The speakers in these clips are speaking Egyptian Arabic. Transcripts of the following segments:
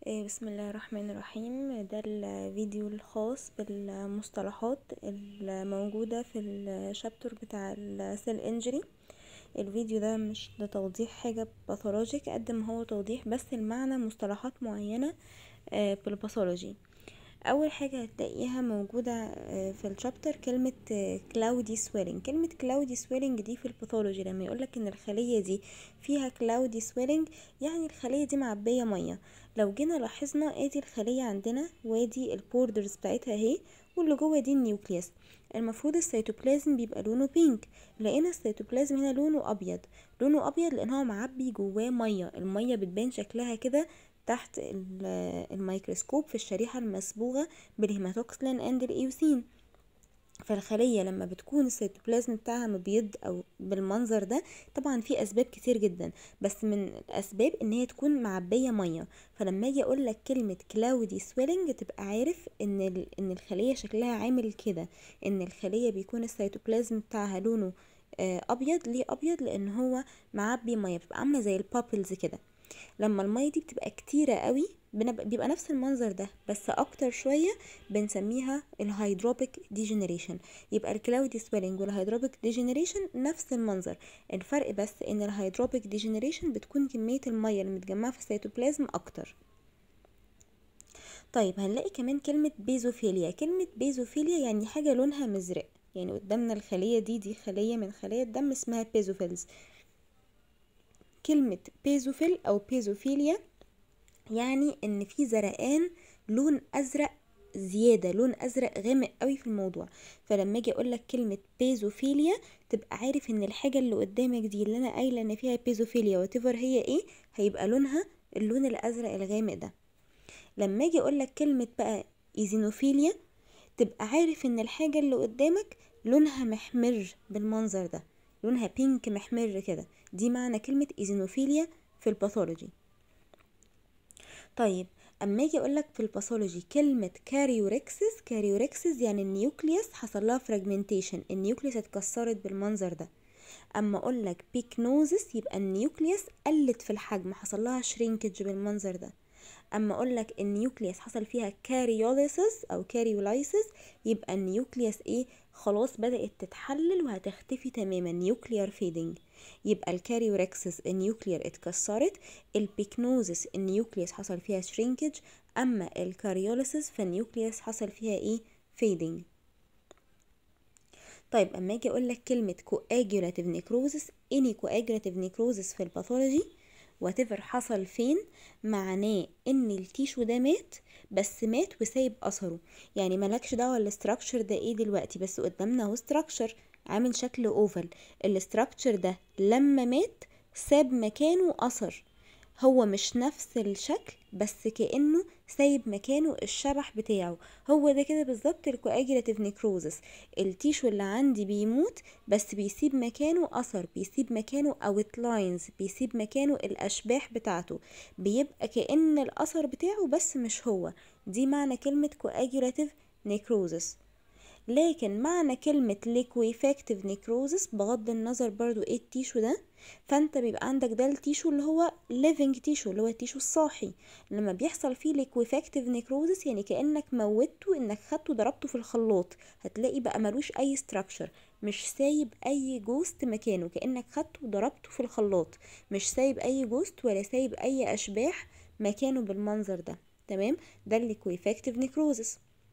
إيه، بسم الله الرحمن الرحيم ده الفيديو الخاص بالمصطلحات الموجودة في الشابتر بتاع السيل انجري الفيديو ده مش لتوضيح حاجة باثولوجيك قد ما هو توضيح بس المعنى مصطلحات معينة آه، بالباثولوجي اول حاجه هتلاقيها موجوده آه، في الشابتر كلمه كلاودي سويلنج كلمه كلاودي سويلنج دي في الباثولوجي لما يقولك ان الخليه دي فيها كلاودي سويلنج يعني الخليه دي معبيه ميه لو جينا لاحظنا ادي الخليه عندنا وادي البوردرز بتاعتها اهي واللي جوه دي النيوكليوس المفروض السيتوبلازم بيبقى لونه بينك لقينا السيتوبلازم هنا لونه ابيض لونه ابيض لان هو معبي جواه ميه الميه بتبان شكلها كده تحت الميكروسكوب في الشريحة المصبوغة بالهيماتوكسلين اند الايوسين فالخلية لما بتكون السيتوبلازم بتاعها مبيض او بالمنظر ده طبعا في اسباب كتير جدا بس من الاسباب ان هي تكون معبية مية فلما اجي اقول لك كلمة كلاودي سويلنج تبقى عارف ان ان الخلية شكلها عامل كده ان الخلية بيكون السيتوبلازم بتاعها لونه ابيض ليه ابيض لان هو معبي ميه بتبقى عامله زي البابلز كده لما المية دي بتبقى كتيرة قوي بيبقى نفس المنظر ده بس اكتر شوية بنسميها الهيدروبيك ديجنريشن يبقى الكلاودي سويلنج والهيدروبيك ديجنريشن نفس المنظر الفرق بس ان الهيدروبيك ديجنريشن بتكون كمية المية اللي متجمعة في السيتوبلازم اكتر طيب هنلاقي كمان كلمة بيزوفيليا كلمة بيزوفيليا يعني حاجة لونها مزرق يعني قدامنا الخلية دي دي خلية من خلايا الدم اسمها بيزوفيلز كلمة بيزوفيل أو بيزوفيليا يعني إن في زرقان لون أزرق زيادة لون أزرق غامق قوي في الموضوع فلما أجي أقولك كلمة بيزوفيليا تبقى عارف إن الحاجة اللي قدامك دي اللي أنا قايلة إن فيها بيزوفيليا واتيفر هي إيه هيبقى لونها اللون الأزرق الغامق ده لما أجي أقولك كلمة بقى إيزينوفيليا تبقى عارف إن الحاجة اللي قدامك لونها محمر بالمنظر ده لونها بينك محمر كده دي معنى كلمة ايزينوفيليا في الباثولوجي طيب اما اجي اقولك في الباثولوجي كلمة كاريوركسس كاريوركسس يعني النيوكليوس حصل لها فراجمنتيشن النيوكليوس اتكسرت بالمنظر ده اما اقولك بيكنوزس يبقى النيوكليوس قلت في الحجم حصل لها شرينكج بالمنظر ده اما اقولك النيوكليوس حصل فيها كاريوليسيس او كاريولايسيس يبقى النيوكليوس ايه خلاص بدأت تتحلل وهتختفي تماما نيوكليار فيدنج يبقى الكاريوركسس النيوكليار اتكسرت البيكنوزس النيوكليوس حصل فيها شرينكج اما الكاريوليسيس فالنيوكليوس حصل فيها ايه فيدنج طيب اما اجي اقول لك كلمه كواجولاتيف نيكروزس اني كواجولاتيف نيكروزس في الباثولوجي واتيفر حصل فين معناه ان التيشو ده مات بس مات وسايب اثره يعني ملكش دعوه الاستراكشر ده ايه دلوقتي بس قدامنا اهو استراكشر عامل شكل اوفل الاستراكشر ده لما مات ساب مكانه اثر هو مش نفس الشكل بس كانه سايب مكانه الشبح بتاعه هو ده كده بالظبط الكواجيلاتيف نيكروزس التيشو اللي عندي بيموت بس بيسيب مكانه اثر بيسيب مكانه اوتلاينز بيسيب مكانه الاشباح بتاعته بيبقى كان الاثر بتاعه بس مش هو دي معنى كلمه كواجيلاتيف نيكروزس لكن معنى كلمة liquefactive necrosis بغض النظر برضو ايه التيشو ده فانت بيبقى عندك ده التيشو اللي هو living تيشو اللي هو التيشو الصاحي لما بيحصل فيه liquefactive necrosis يعني كأنك موته انك خدته ضربته في الخلاط هتلاقي بقى ملوش اي structure مش سايب اي جوست مكانه كأنك خدته وضربته في الخلاط مش سايب اي جوست ولا سايب اي اشباح مكانه بالمنظر ده تمام ده liquefactive necrosis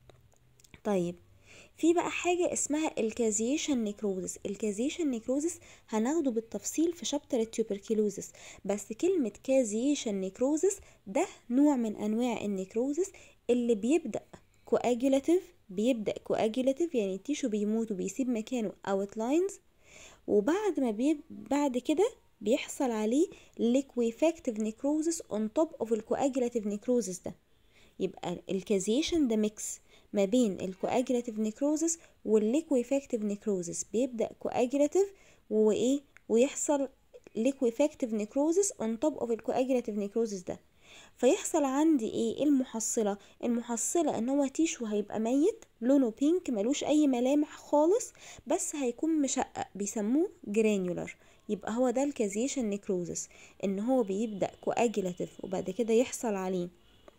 طيب في بقى حاجة اسمها الكازيشن نيكروزس الكازيشن نيكروزس هناخده بالتفصيل في شابتر التوبركلوزس بس كلمة كازيشن نيكروزس ده نوع من انواع النيكروزس اللي بيبدأ كواجولاتيف بيبدأ كواجولاتيف يعني التيشو بيموت وبيسيب مكانه اوتلاينز وبعد ما بي... بعد كده بيحصل عليه liquefactive necrosis on top of الكواجولاتيف necrosis ده يبقى الكازيشن ده ميكس ما بين الكواجلاتيف نيكروزس والليكويفاكتيف نيكروزس بيبدا كواجلاتيف وايه ويحصل ليكويفاكتيف نيكروزس اون توب اوف الكواجلاتيف نيكروزس ده فيحصل عندي ايه المحصله المحصله ان هو تيشو هيبقى ميت لونه بينك ملوش اي ملامح خالص بس هيكون مشقق بيسموه جرانيولار يبقى هو ده الكازيشن نيكروزس ان هو بيبدا كواجلاتيف وبعد كده يحصل عليه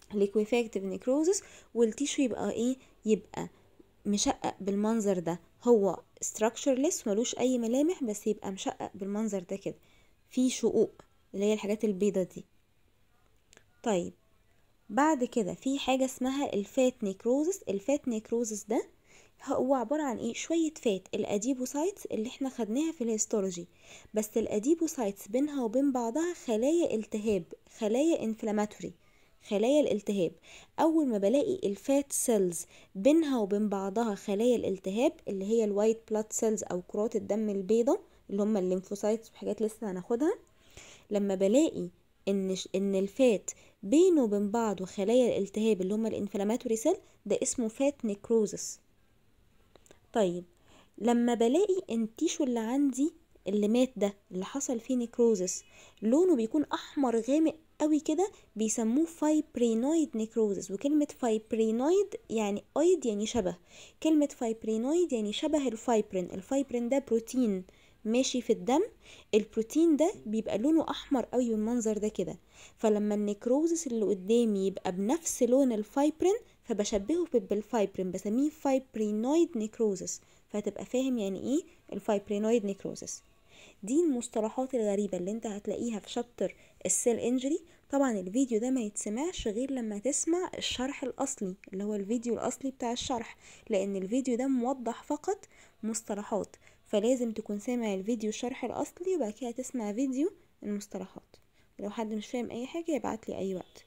liquefactive necrosis والتيشو يبقى ايه يبقى مشقق بالمنظر ده هو structureless ملوش اي ملامح بس يبقى مشقق بالمنظر ده كده في شقوق اللي هي الحاجات البيضة دي طيب بعد كده في حاجة اسمها الفات نيكروزس الفات نيكروزس ده هو عبارة عن ايه شوية فات الاديبوسايتس اللي احنا خدناها في الهيستولوجي بس الاديبوسايتس بينها وبين بعضها خلايا التهاب خلايا انفلاماتوري خلايا الالتهاب اول ما بلاقي الفات سيلز بينها وبين بعضها خلايا الالتهاب اللي هي الوايت بلاد سيلز او كرات الدم البيضاء اللي هم الليمفوسايتس وحاجات لسه هناخدها لما بلاقي ان ان الفات بينه وبين بعضه خلايا الالتهاب اللي هم الانفلاماتوري سيل ده اسمه فات نيكروزس طيب لما بلاقي ان التيشو اللي عندي اللي مات ده اللي حصل فيه نيكروزس لونه بيكون احمر غامق قوي كده بيسموه فايبرينويد نيكروزس وكلمة فايبرينويد يعني ايد يعني شبه كلمة فايبرينويد يعني شبه الفايبرين الفايبرين ده بروتين ماشي في الدم البروتين ده بيبقى لونه احمر قوي بالمنظر ده كده فلما النيكروزس اللي قدامي يبقى بنفس لون الفايبرين فبشبهه بالفايبرين بسميه فايبرينويد نيكروزس فهتبقى فاهم يعني ايه الفايبرينويد نيكروزس دي المصطلحات الغريبة اللي انت هتلاقيها في شابتر السيل انجري طبعا الفيديو ده ما يتسمعش غير لما تسمع الشرح الاصلي اللي هو الفيديو الاصلي بتاع الشرح لان الفيديو ده موضح فقط مصطلحات فلازم تكون سامع الفيديو الشرح الاصلي وبعد كده تسمع فيديو المصطلحات لو حد مش فاهم اي حاجة يبعتلي اي وقت